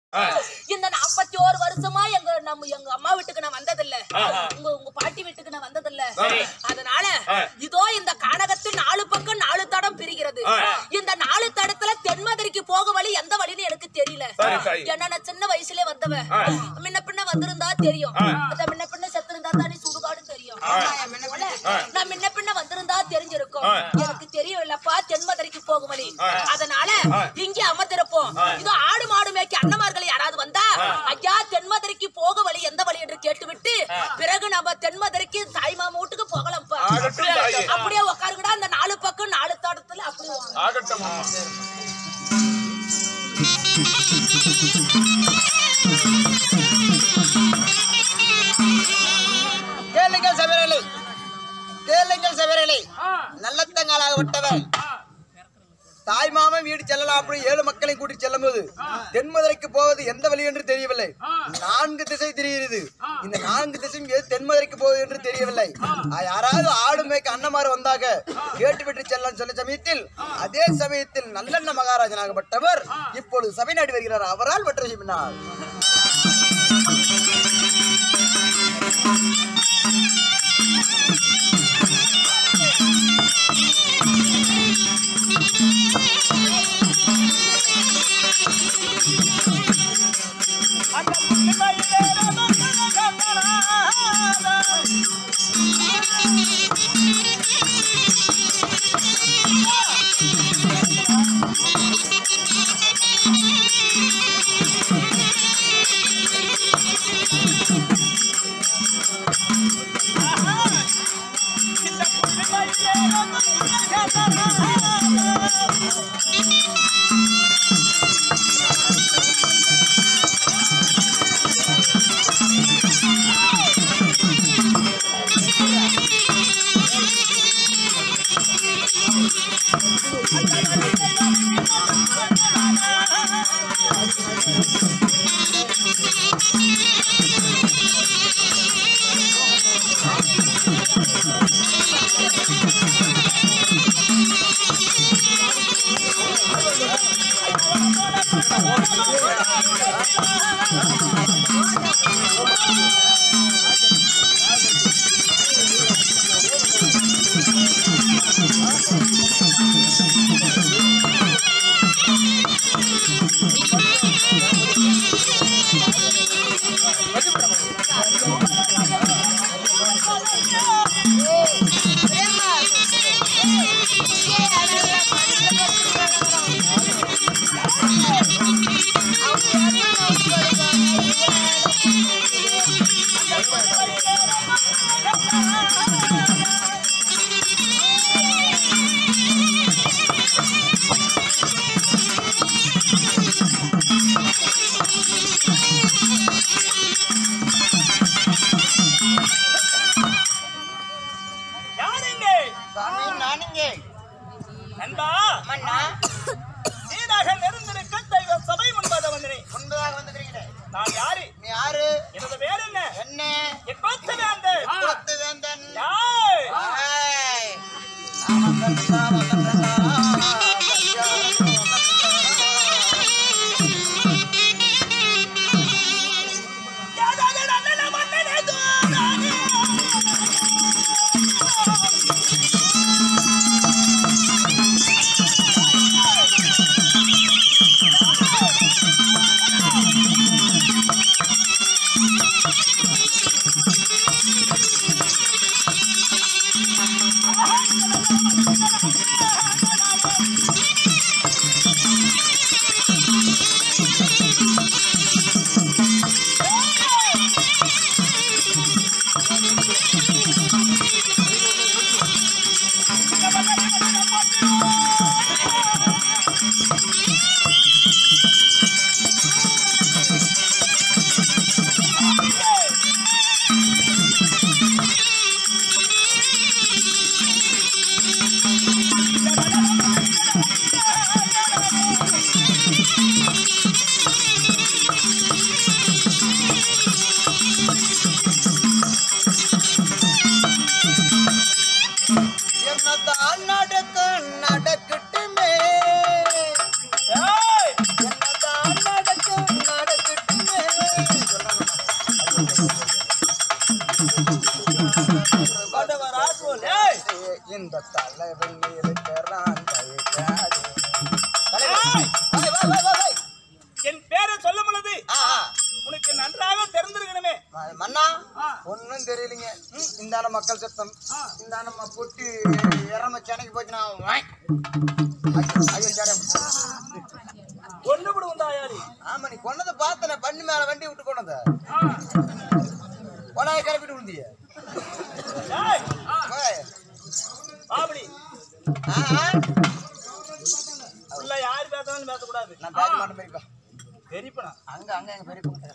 இந்த நாற்பத்தி ஓரு வருஷமா எங்க நம்ம எங்க அம்மா வீட்டுக்கு நான் வந்ததில்ல உங்க உங்க பாட்டி வீட்டுக்கு நான் வந்ததில்ல அதனால இதோ இந்த கானகத்தில் நாலு பக்கம் நாலு தடம் பிரிகிறது இந்த நாலு தடத்துல தென்மதுரைக்கு போக வழி எந்த வழின்னு எனக்கு தெரியல சரி, சரி. ஏன்னா நான் சின்ன வயசுலயே வந்தவன் முன்ன பின்ன வந்திருந்தா தெரியும் அத முன்ன பின்ன செத்திருந்தா தானே சுடுகாடு தெரியும் நான் முன்ன பின்ன வந்திருந்தா தெரிஞ்சிருக்கும் எனக்கு தெரியலப்பா தென்மதுரைக்கு போகும் வழி அதனால இங்கே அமர்ந்திருப்போம் இதோ ஆடு மாடு மேய்க்க அண்ணமார்கள் யாராவது வந்தா ஐயா தென்மதுரைக்கு போக வழி எந்த வழி என்று கேட்டுவிட்டு பிறகு நம்ம தென்மதுரைக்கு தாய் மாமா வீட்டுக்கு போகலாம்ப்பா ஆகட்டும் தாயே. அப்படியே உட்காருங்கடா அந்த நாலு பக்கம் நாலு தடத்துல அப்படியே உட்காரு. ஆகட்டும் அம்மா கேளுங்கள் சபரலை கேளுங்கள் சபரலை நல்லத்தங்காலாக விட்டவன் தாய் மாமன் வீடு செல்லலாம் அப்படி ஏழு மக்களை கூட்டி செல்லும் போது தென்மதுரைக்கு போவது எந்த வழி என்று தெரியவில்லை நான்கு திசை தெரிகிறது இந்த நான்கு திசையும் எது தென்மதுரைக்கு போவது என்று தெரியவில்லை ஆ, யாராவது ஆடு மேய்க்க அன்னமாறு வந்தாக கேட்டுவிட்டு செல்லலாம் சொன்ன சமயத்தில் அதே சமயத்தில் நல்லெண்ண மகாராஜனாகப்பட்டவர் இப்பொழுது சபை நாடி வருகிறார் அவரால் வெற்றி செய்யினார் யாருங்க சாமி நானுங்க நண்பா மன்னா நீராக நெருந்திருக்க தெய்வ சபை முன்பத வந்தினேன் முன்பதாக வந்திருக்கிறேன் நான் யாரு நீ யாரு எனது பேர் என்ன என்ன எப்பத்து வேந்து குலத்து வேந்தன் யாய் ஆய். ராமச்சந்திரா, ராமச்சந்திரா, யாதாது நல்ல மன்னனே தூரானே ராமச்சந்திரா, வடவரா சொல் ஏய் இந்த தலைவன் இருக்கிறான் தயக்காதே. ஏய்! வாய், வாய், வாய், வாய், வாய். என் பேரை சொல்லும் பொழுது ஆ, ஆ. உனக்கு நன்றாக தெரிந்திருக்கணுமே ம- மன்னா ஆ. ஒன்னும் தெரியலீங்க ம், இந்தான மக்கள் சத்தம் இந்தான ம- பொட்டி இறம சென்னைக்கு போச்சுன்னா வாய். ஐயோ, ஐயோ, சரம். ஒண்ணு கூட உண்டாயாரி ஆமா நீ கொண்டதை பார்த்தன பண்ணி மேல வண்டி விட்டு கொண்டத கொடாய கிளப்பிட்டு விழுந்திய ஏய் வாய். அப்படி ஆ, ஆ. உள்ள யார் பேசணும் பேசக்கூடாது நான் பேச மாட்டேன் பெரியப்பா பெரியப்பனா அங்க அங்க எங்க பெரியப்பா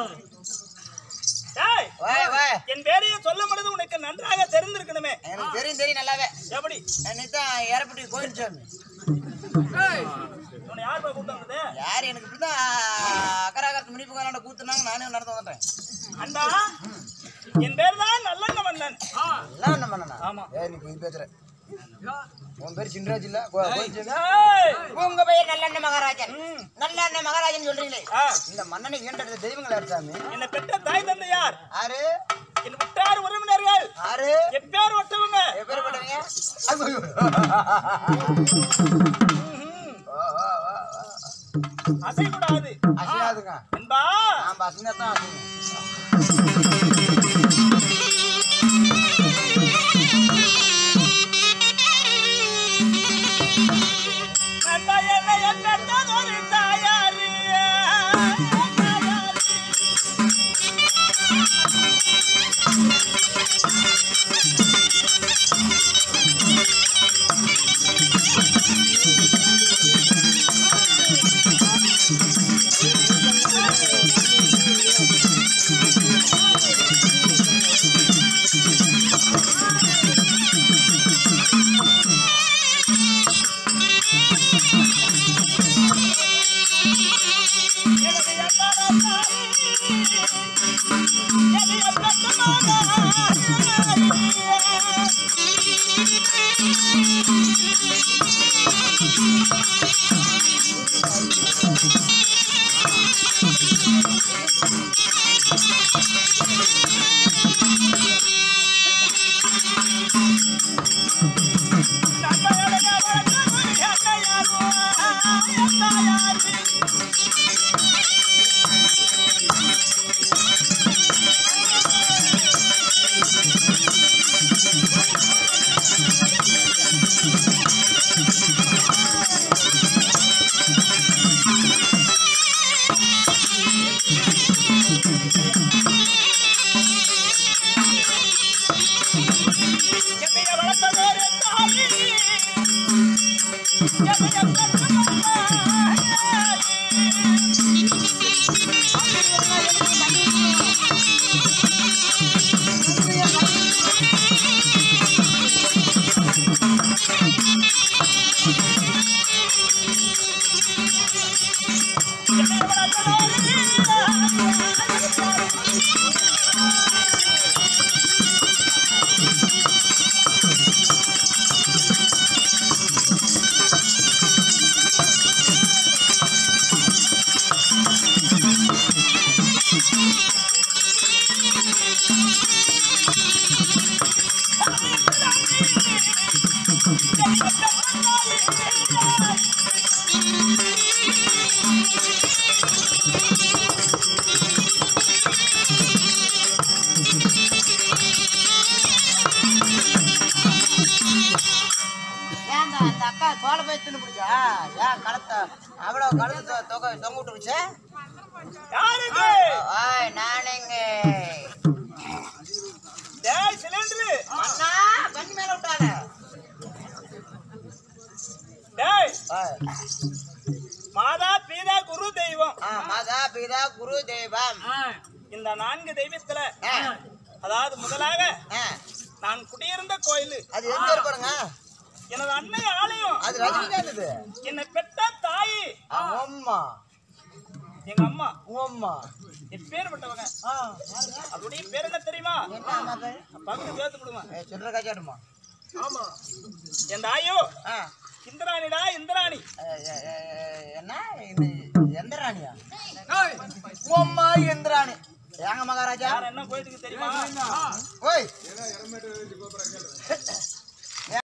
ஏய் வாய் வாய் என் பேரையே சொல்லும் பொழுது உனக்கு நன்றாக தெரிந்திருக்கணுமே எனக்கு தெரியும் தெரியும் நல்லாவே எப்படி நீ தான் ஏறப்பட்டு கோயில் சாமி உன்னை யார் போய் கூப்பிட்டு வந்தது யார் எனக்கு இப்படிதான் அக்கராகரத்து முடிப்பு காலாண்ட கூத்துனாங்க நானே நடந்து வந்துட்டேன் அண்டா என் பேர் தான் நல்லண்ண மன்னன் எல்லாம் என்ன பண்ணனா ஆமா. ஏய் நீ போய் பேசுற உன் பேர் சின்ராஜ் இல்ல கோ- கோயில் சாமி. ஏய் உங்க பெயர் நல்லெண்ண மகாராஜன் நல்லெண்ண மகாராஜன் சொல்றீங்களே ஆ, இந்த மன்னனை ஈண்டெடுத்த தெய்வங்கள் யார் சாமி என்னை பெற்ற தாய் தந்தை யார் ஆறு என் உற்றார் உறவினர்கள் ஆறு எப்பேர் ஒட்டவங்க பேர் போட்டவங்க ஐயோ. ஓ, ஓ, ஓ, ஓ. அசைக்கூடாது அசியாதுங்க அன்பா ஆமா அசிங்கா தான் அசிங்க நண்பா என்னை என் பெற்றதொரு தாயாரு தாயாரு. எனது அன்பான தாயே, என்னை என் பெற்ற மகளாரே. நண்பா எனக்கு வளர்த்ததொரு அன்னையாரோ, என் தாயாரு. என்னைய வளர்த்ததொரு தாயி, என்னைய பெற்ற மகளாரே. என்னைய வளர்த்ததொரு ஏன் அந்த அக்கா சோழ போய் தின்னு பிடிச்சா ஏன் கலத்த அவ்வளவு கலத்து தொகை தொங்க விட்டு பிடிச்ச யாருக்கு ஓய் நானுங்க டேய் சிலிண்டரு அண்ணா கண்ணி மேல விட்டாங்க டேய் ஓய். மாதா பீதா குரு தெய்வம் ஆ, மாதா பிதா குரு தெய்வம் இந்த நான்கு தெய்வத்துல ஆ, அதாவது முதலாக ஆ. நான் குடியிருந்த கோயில் அது எங்க இருக்கு பாருங்க எனது அன்னை ஆலயம் அது ரஜினிகாந்த் இது என்னை பெற்ற தாயி அம்மா எங்க அம்மா அம்மா எப்பேற்பட்டவங்க ஆ, அதோடைய பேர் என்ன தெரியுமா என்ன அம்மா பேரு? பங்கு சேர்த்து விடுவேன் ஏய், சில்லறை காய்ச்சாடுமா ஆமா என் தாயோ ஆ இந்திராணிடா இந்திராணி ஏ, ஏ, ஏ, என்ன இது எந்த ராணியா அம்மா எந்த ராணி ஏங்க மகாராஜா யார் என்ன கோயிலுக்கு தெரியுமா ஓய்